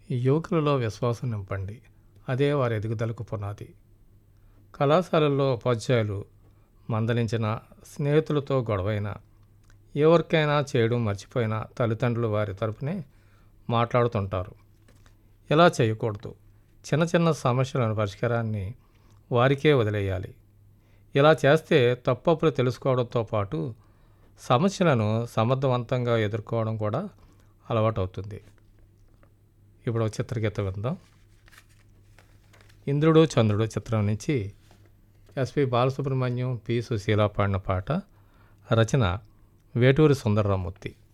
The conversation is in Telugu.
యువకులలో విశ్వాసం నింపండి అదే వారి ఎదుగుదలకు పునాది కళాశాలల్లో ఉపాధ్యాయులు మందలించిన స్నేహితులతో గొడవైన ఎవరికైనా చేయడం మర్చిపోయినా తల్లిదండ్రులు వారి తరపునే మాట్లాడుతుంటారు ఇలా చేయకూడదు చిన్న చిన్న సమస్యలను పరిష్కారాన్ని వారికే వదిలేయాలి ఇలా చేస్తే తప్పప్పులు తెలుసుకోవడంతో పాటు సమస్యలను సమర్థవంతంగా ఎదుర్కోవడం కూడా అలవాటవుతుంది ఇప్పుడు ఒక చిత్రగీత విందాం ఇంద్రుడు చంద్రుడు చిత్రం నుంచి ఎస్పి బాలసుబ్రహ్మణ్యం పి సుశీల పాడిన పాట రచన వేటూరి సుందరరామూర్తి